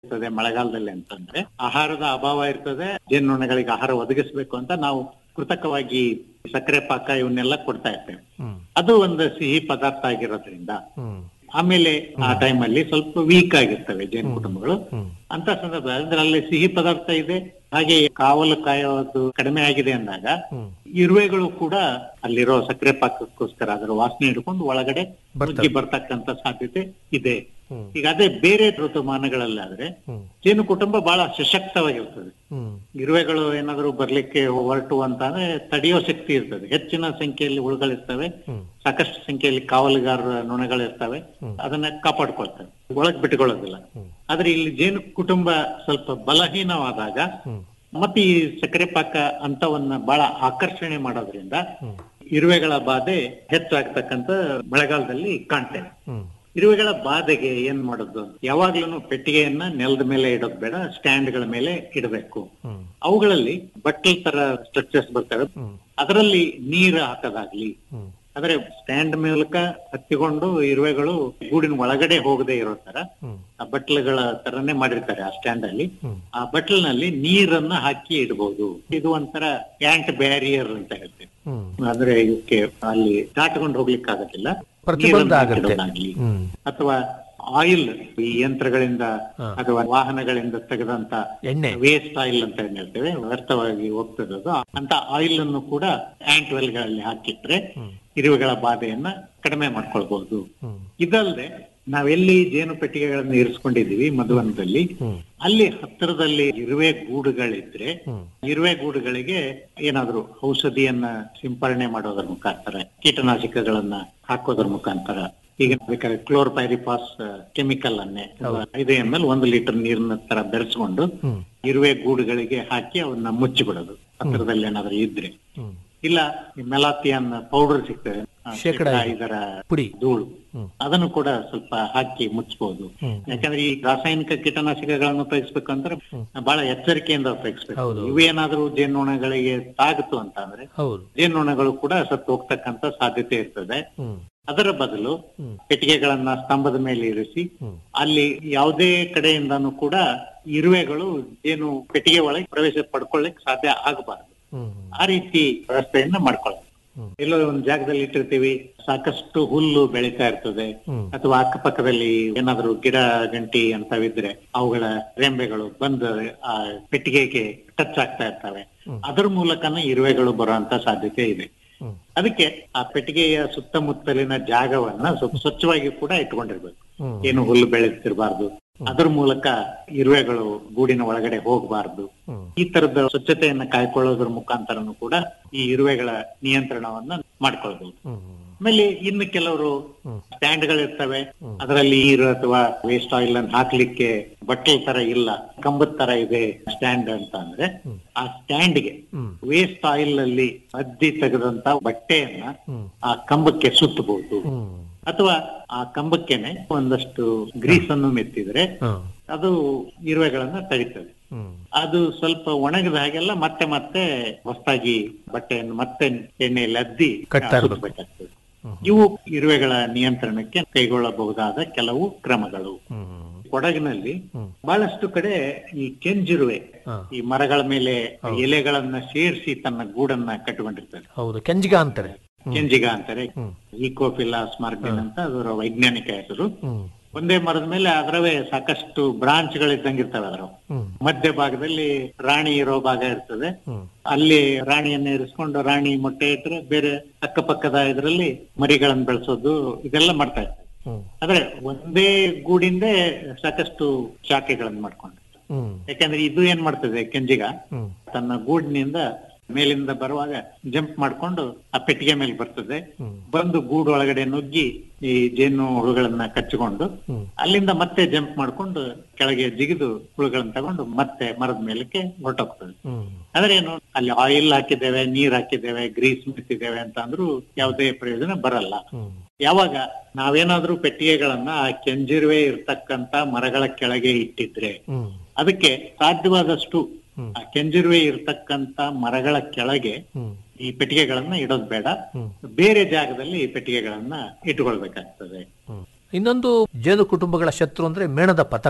ಇರ್ತದೆ ಮಳೆಗಾಲದಲ್ಲಿ ಅಂತಂದ್ರೆ ಆಹಾರದ ಅಭಾವ ಇರ್ತದೆ ಜೇನುನೊಣಗಳಿಗೆ ಆಹಾರ ಒದಗಿಸಬೇಕು ಅಂತ ನಾವು ಕೃತಕವಾಗಿ ಸಕ್ಕರೆ ಪಾಕ ಇವನ್ನೆಲ್ಲ ಕೊಡ್ತಾ ಇರ್ತೇವೆ ಹ್ಮ್ ಅದು ಒಂದು ಸಿಹಿ ಪದಾರ್ಥ ಆಗಿರೋದ್ರಿಂದ ಹ್ಮ್ ಆಮೇಲೆ ಆ ಟೈಮಲ್ಲಿ ಸ್ವಲ್ಪ ವೀಕ್ ಆಗಿರ್ತವೆ ಜೇನು ಕುಟುಂಬಗಳು ಹ್ಮ್ ಅಂತ ಸಂದರ್ಭ ಅಂದ್ರೆ ಅಲ್ಲಿ ಸಿಹಿ ಪದಾರ್ಥ ಇದೆ ಹಾಗೆ ಕಾವಲು ಕಾಯೋದು ಕಡಿಮೆ ಆಗಿದೆ ಅಂದಾಗ ಹ್ಮ್ ಇರುವೆಗಳು ಕೂಡ ಅಲ್ಲಿರೋ ಸಕ್ಕರೆ ಪಾಕಕ್ಕೋಸ್ಕರ ಅದರ ವಾಸನೆ ಹಿಡ್ಕೊಂಡು ಒಳಗಡೆ ನುಗ್ಗಿ ಬರ್ತಕ್ಕಂತ ಸಾಧ್ಯತೆ ಇದೆ ಹ್ಮ್. ಈಗ ಅದೇ ಬೇರೆ ಋತುಮಾನಗಳಲ್ಲಾದ್ರೆ ಹ್ಮ್ ಜೇನು ಕುಟುಂಬ ಬಹಳ ಸಶಕ್ತವಾಗಿರ್ತದೆ ಹ್ಮ್ ಇರುವೆಗಳು ಏನಾದ್ರು ಬರ್ಲಿಕ್ಕೆ ಹೊರಟು ಅಂತಾದ್ರೆ ತಡೆಯೋ ಶಕ್ತಿ ಇರ್ತದೆ ಹೆಚ್ಚಿನ ಸಂಖ್ಯೆಯಲ್ಲಿ ಹುಳುಗಳಿರ್ತವೆ ಹ್ಮ್ ಸಾಕಷ್ಟು ಸಂಖ್ಯೆಯಲ್ಲಿ ಕಾವಲುಗಾರರ ನೊಣಗಳಿರ್ತವೆ ಅದನ್ನ ಕಾಪಾಡ್ಕೊಳ್ತವೆ ಒಳಗ್ ಬಿಟ್ಕೊಳ್ಳೋದಿಲ್ಲ ಆದ್ರೆ ಇಲ್ಲಿ ಜೇನು ಕುಟುಂಬ ಸ್ವಲ್ಪ ಬಲಹೀನವಾದಾಗ ಹ್ಮ್ ಮತ್ತೆ ಈ ಸಕ್ಕರೆ ಪಾಕ ಅಂತವನ್ನ ಬಹಳ ಆಕರ್ಷಣೆ ಮಾಡೋದ್ರಿಂದ ಹ್ಮ್ ಇರುವೆಗಳ ಬಾಧೆ ಹೆಚ್ಚಾಗ್ತಕ್ಕಂತ ಮಳೆಗಾಲದಲ್ಲಿ ಕಾಣ್ತೇವೆ ಹ್ಮ್ ಇರುವೆಗಳ ಬಾಧೆಗೆ ಏನ್ ಮಾಡೋದು ಯಾವಾಗ್ಲೂ ಪೆಟ್ಟಿಗೆಯನ್ನ ನೆಲದ ಮೇಲೆ ಇಡೋದ್ ಬೇಡ ಸ್ಟ್ಯಾಂಡ್ಗಳ ಮೇಲೆ ಇಡಬೇಕು ಹ್ಮ್ ಅವುಗಳಲ್ಲಿ ಬಟ್ಟಲ್ ತರ ಸ್ಟ್ರಕ್ಚರ್ಸ್ ಬರ್ತವೆ ಹ್ಮ್ ಅದರಲ್ಲಿ ನೀರು ಹಾಕೋದಾಗ್ಲಿ ಹ್ಮ್ ಅಂದ್ರೆ ಸ್ಟ್ಯಾಂಡ್ ಮೂಲಕ ಹತ್ತಿಕೊಂಡು ಇರುವೆಗಳು ಗೂಡಿನ ಒಳಗಡೆ ಹೋಗದೆ ಇರೋ ತರ ಹ್ಮ್ ಆ ಬಟ್ಲುಗಳ ತರನೇ ಮಾಡಿರ್ತಾರೆ ಆ ಸ್ಟ್ಯಾಂಡ್ ಅಲ್ಲಿ ಹ್ಮ್. ಆ ಬಟ್ಲಿನಲ್ಲಿ ನೀರನ್ನ ಹಾಕಿ ಇಡಬಹುದು ಇದು ಒಂಥರ ಕ್ಯಾಂಟ್ ಬ್ಯಾರಿಯರ್ ಅಂತ ಹೇಳ್ತೇವೆ ಹ್ಮ್ ಅಂದ್ರೆ ಇವಕ್ಕೆ ಅಲ್ಲಿ ದಾಟಕೊಂಡು ಹೋಗ್ಲಿಕ್ಕೆ ಆಗೋದಿಲ್ಲ ಪ್ರತಿಬಂಧ ನೀರನ್ನ ಆಗತ್ತೆ. ಇಡೋದಾಗ್ಲಿ. ಹ್ಮ್ ಅಥವಾ ಆಯಿಲ್ ಈ ಯಂತ್ರಗಳಿಂದ ಅಥವಾ ವಾಹನಗಳಿಂದ ತೆಗೆದಂತ ಎಣ್ಣೆ ವೇಸ್ಟ್ ಆಯಿಲ್ ಅಂತ ಏನ್ ಹೇಳ್ತೇವೆ ವ್ಯರ್ಥವಾಗಿ ಹೋಗ್ತಿರೋದು ಅಂತ ಆಯಿಲ್ ಅನ್ನು ಕೂಡ ಆಂಟ್ ವೆಲ್ ಗಳಲ್ಲಿ ಹಾಕಿಟ್ರೆ ಇರುವೆಗಳ ಬಾಧೆಯನ್ನ ಕಡಿಮೆ ಮಾಡ್ಕೊಳ್ಬಹುದು ಹ್ಮ್ ಇದಲ್ಲದೆ ನಾವೆಲ್ಲಿ ಜೇನು ಪೆಟ್ಟಿಗೆಗಳನ್ನು ಇರಿಸ್ಕೊಂಡಿದೀವಿ ಮಧುವನದಲ್ಲಿ ಹ್ಮ್ ಅಲ್ಲಿ ಹತ್ತಿರದಲ್ಲಿ ಇರುವೆ ಗೂಡುಗಳಿದ್ರೆ ಹ್ಮ್ ಇರುವೆ ಗೂಡುಗಳಿಗೆ ಏನಾದ್ರೂ ಔಷಧಿಯನ್ನ ಸಿಂಪರಣೆ ಮಾಡೋದ್ರ ಮುಖಾಂತರ ಕೀಟನಾಶಕಗಳನ್ನ ಹಾಕೋದ್ರ ಮುಖಾಂತರ ಈಗ ಬೇಕಾದ್ರೆ ಕ್ಲೋರ್ಪೈರಿಫಾಸ್ ಕೆಮಿಕಲ್ ಅನ್ನೇ ಐದು ಎಂ ಎಲ್ ಒಂದು ಲೀಟರ್ ನೀರಿನ ತರ ಬೆರೆಸ್ಕೊಂಡು ಹ್ಮ್ ಇರುವೆ ಗೂಡುಗಳಿಗೆ ಹಾಕಿ ಅವನ್ನ ಮುಚ್ಚಿಬಿಡೋದು ಹತ್ತಿರದಲ್ಲಿ ಏನಾದ್ರೂ ಇದ್ರೆ ಹ್ಮ್ ಇಲ್ಲ ಈ ಮೆಲಾತಿಯನ್ ಪೌಡರ್ ಸಿಗ್ತದೆ ಆ, ಶೇಕಡ ಶೇಕಡ ಇದರ ಪುಡಿ ಧೂಳು ಹ್ಮ್. ಅದನ್ನು ಕೂಡ ಸ್ವಲ್ಪ ಹಾಕಿ ಮುಚ್ಚಬಹುದು ಹ್ಮ್. ಯಾಕಂದ್ರೆ ಈ ರಾಸಾಯನಿಕ ಕೀಟನಾಶಕಗಳನ್ನು ಉಪಯೋಗಿಸ್ಬೇಕಂದ್ರೆ ಬಹಳ ಎಚ್ಚರಿಕೆಯಿಂದ ಉಪಯೋಗಿಸ್ಬೇಕು ಹೌದು. ಇವೇನಾದ್ರೂ ಜೇನುನೊಣಗಳಿಗೆ ತಾಗಿತು ಅಂತ ಅಂದ್ರೆ ಹೌದು ಜೇನುನೊಣಗಳು ಕೂಡ ಸತ್ತು ಹೋಗ್ತಕ್ಕಂತ ಸಾಧ್ಯತೆ ಇರ್ತದೆ ಹ್ಮ್ ಅದರ ಬದಲು ಹ್ಮ್. ಪೆಟ್ಟಿಗೆಗಳನ್ನ ಸ್ತಂಭದ ಮೇಲೆ ಇರಿಸಿ ಹ್ಮ್. ಅಲ್ಲಿ ಯಾವುದೇ ಕಡೆಯಿಂದಾನು ಕೂಡ ಇರುವೆಗಳು ಏನು ಪೆಟ್ಟಿಗೆ ಒಳಗೆ ಪ್ರವೇಶ ಪಡ್ಕೊಳ್ಳಿಕ್ ಸಾಧ್ಯ ಆಗಬಾರದು ಹ್ಮ್ ಆ ರೀತಿ ವ್ಯವಸ್ಥೆಯನ್ನ ಮಾಡ್ಕೊಳ್ಳೋದು ಹ್ಮ್. ಎಲ್ಲೋ ಒಂದು ಜಾಗದಲ್ಲಿ ಇಟ್ಟಿರ್ತೀವಿ ಸಾಕಷ್ಟು ಹುಲ್ಲು ಬೆಳೀತಾ ಇರ್ತದೆ ಹ್ಮ್. ಅಥವಾ ಅಕ್ಕಪಕ್ಕದಲ್ಲಿ ಏನಾದ್ರು ಗಿಡ ಗಂಟಿ ಅಂತವಿದ್ರೆ ಅವುಗಳ ರೆಂಬೆಗಳು ಬಂದು ಆ ಪೆಟ್ಟಿಗೆಗೆ ಟಚ್ ಆಗ್ತಾ ಇರ್ತವೆ ಅದರ ಮೂಲಕನೇ ಇರುವೆಗಳು ಬರುವಂತ ಸಾಧ್ಯತೆ ಇದೆ ಹ್ಮ್. ಅದಕ್ಕೆ ಆ ಪೆಟ್ಟಿಗೆಯ ಸುತ್ತಮುತ್ತಲಿನ ಜಾಗವನ್ನ ಸ್ವಲ್ಪ ಸ್ವಚ್ಛವಾಗಿ ಕೂಡ ಇಟ್ಕೊಂಡಿರ್ಬೇಕು ಹ್ಮ್. ಏನು ಹುಲ್ಲು ಬೆಳೆತಿರಬಾರ್ದು ಅದರ ಮೂಲಕ ಇರುವೆಗಳು ಗೂಡಿನ ಒಳಗಡೆ ಹೋಗಬಾರ್ದು ಹ್ಮ್. ಈ ತರದ ಸ್ವಚ್ಛತೆಯನ್ನ ಕಾಯ್ಕೊಳ್ಳೋದ್ರ ಮುಖಾಂತರನು ಕೂಡ ಈ ಇರುವೆಗಳ ನಿಯಂತ್ರಣವನ್ನ ಮಾಡ್ಕೊಳ್ಬಹುದು ಹ್ಮ್ ಆಮೇಲೆ ಇನ್ನು ಕೆಲವರು ಹ್ಮ್. ಸ್ಟ್ಯಾಂಡ್ ಗಳಿರ್ತವೆ ಅದರಲ್ಲಿ ನೀರು ಅಥವಾ ವೇಸ್ಟ್ ಆಯಿಲ್ ಅನ್ನು ಹಾಕ್ಲಿಕ್ಕೆ ಬಟ್ಟೆ ತರ ಇಲ್ಲ ಕಂಬದ ತರ ಇದೆ ಸ್ಟ್ಯಾಂಡ್ ಅಂತ ಅಂದ್ರೆ ಆ ಸ್ಟ್ಯಾಂಡ್ಗೆ ಹ್ಮ್. ವೇಸ್ಟ್ ಆಯಿಲ್ ಅಲ್ಲಿ ಅದ್ದಿ ತೆಗೆದಂತ ಬಟ್ಟೆಯನ್ನ ಹ್ಮ್. ಆ ಕಂಬಕ್ಕೆ ಸುತ್ತಬಹುದು ಹ್ಮ್ ಅಥವಾ ಆ ಕಂಬಕ್ಕೆನೆ ಒಂದಷ್ಟು ಗ್ರೀಸ್ ಅನ್ನು ಮೆತ್ತಿದ್ರೆ ಹ್ಮ್ ಅದು ಇರುವೆಗಳನ್ನ ತಡೀತದೆ ಹ್ಮ್ ಅದು ಸ್ವಲ್ಪ ಒಣಗಿದ ಹಾಗೆಲ್ಲ ಮತ್ತೆ ಮತ್ತೆ ಹೊಸದಾಗಿ ಬಟ್ಟೆಯನ್ನು ಮತ್ತೆ ಎಣ್ಣೆಯಲ್ಲಿ ಅದ್ದಿ ಕಟ್ತಾ ಇರ್ಬೇಕು. ಸುತ್ತಬೇಕಾಗ್ತದೆ ಇವು ಇರುವೆಗಳ ನಿಯಂತ್ರಣಕ್ಕೆ ಕೈಗೊಳ್ಳಬಹುದಾದ ಕೆಲವು ಕ್ರಮಗಳು ಹ್ಮ್ ಕೊಡಗಿನಲ್ಲಿ ಹ್ಮ್. ಬಹಳಷ್ಟು ಕಡೆ ಈ ಕೆಂಜಿರುವೆ ಹಾ. ಈ ಮರಗಳ ಮೇಲೆ ಎಲೆಗಳನ್ನ ಸೇರಿಸಿ ತನ್ನ ಗೂಡನ್ನ ಕಟ್ಟಿಕೊಂಡಿರ್ತದೆ ಹೌದು ಕೆಂಜಿಗ ಅಂತಾರೆ ಕೆಂಜಿಗ ಅಂತಾರೆ ಹ್ಮ್. ಈಕೋಫಿಲಾಸ್ ಮಾರ್ಬಿನ್ ಅಂತ ಅದರ ವೈಜ್ಞಾನಿಕ ಹೆಸರು ಹ್ಮ್ ಒಂದೇ ಮರದ ಮೇಲೆ ಅದರವೇ ಸಾಕಷ್ಟು ಬ್ರಾಂಚ್ ಗಳಿದ್ದಂಗಿರ್ತವೆ ಅದರ ಹ್ಮ್ ಮಧ್ಯ ಭಾಗದಲ್ಲಿ ರಾಣಿ ಇರೋ ಭಾಗ ಇರ್ತದೆ ಹ್ಮ್ ಅಲ್ಲಿ ರಾಣಿಯನ್ನ ಇರಿಸ್ಕೊಂಡು ರಾಣಿ ಮೊಟ್ಟೆ ಇಟ್ರೆ ಬೇರೆ ಅಕ್ಕಪಕ್ಕದ ಇದರಲ್ಲಿ ಮರಿಗಳನ್ನ ಬೆಳೆಸೋದು ಇದೆಲ್ಲ ಮಾಡ್ತಾ ಇರ್ತಾರೆ ಹ್ಮ್ ಆದ್ರೆ ಒಂದೇ ಗೂಡಿಂದೇ ಸಾಕಷ್ಟು ಶಾಖೆಗಳನ್ನ ಮಾಡ್ಕೊಂಡು ಹ್ಮ್ ಯಾಕಂದ್ರೆ ಇದು ಏನ್ ಮಾಡ್ತದೆ ಕೆಂಜಿಗ ಹ್ಮ್ ತನ್ನ ಗೂಡಿನಿಂದ ಮೇಲಿಂದ ಬರುವಾಗ ಜಂಪ್ ಮಾಡ್ಕೊಂಡು ಆ ಪೆಟ್ಟಿಗೆ ಮೇಲೆ ಬರ್ತದೆ ಹ್ಮ್. ಬಂದು ಗೂಡು ಒಳಗಡೆ ನುಗ್ಗಿ ಈ ಜೇನು ಹುಳುಗಳನ್ನ ಕಚ್ಚಿಕೊಂಡು ಹ್ಮ್. ಅಲ್ಲಿಂದ ಮತ್ತೆ ಜಂಪ್ ಮಾಡ್ಕೊಂಡು ಕೆಳಗೆ ಜಿಗಿದು ಹುಳುಗಳನ್ನ ತಗೊಂಡು ಮತ್ತೆ ಮರದ ಮೇಲಕ್ಕೆ ಹೊರಟೋಗ್ತದೆ ಹ್ಮ್ ಆದ್ರೆ ಏನು ಅಲ್ಲಿ ಆಯಿಲ್ ಹಾಕಿದ್ದೇವೆ ನೀರ್ ಹಾಕಿದ್ದೇವೆ ಗ್ರೀಸ್ ಮೆತ್ತಿದ್ದೇವೆ ಅಂತ ಅಂದ್ರೂ ಯಾವುದೇ ಪ್ರಯೋಜನ ಬರಲ್ಲ ಹ್ಮ್ ಯಾವಾಗ ನಾವೇನಾದ್ರೂ ಪೆಟ್ಟಿಗೆಗಳನ್ನ ಆ ಕೆಂಜಿರುವೆ ಇರ್ತಕ್ಕಂತ ಮರಗಳ ಕೆಳಗೆ ಇಟ್ಟಿದ್ರೆ ಹ್ಮ್ ಅದಕ್ಕೆ ಸಾಧ್ಯವಾದಷ್ಟು ಹ್ಮ್. ಆ ಕೆಂಜಿರುವೆ ಇರ್ತಕ್ಕಂತ ಮರಗಳ ಕೆಳಗೆ ಹ್ಮ್ ಈ ಪೆಟ್ಟಿಗೆಗಳನ್ನ ಇಡೋದ್ ಬೇಡ ಹ್ಮ್. ಬೇರೆ ಜಾಗದಲ್ಲಿ ಈ ಪೆಟ್ಟಿಗೆಗಳನ್ನ ಇಟ್ಕೊಳ್ಬೇಕಾಗ್ತದೆ ಹ್ಮ್. ಇನ್ನೊಂದು ಜೇನು ಕುಟುಂಬಗಳ ಶತ್ರು ಅಂದ್ರೆ ಮೇಣದ ಪತಂಗ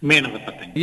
ಮೇಣದ ಪತಂಗ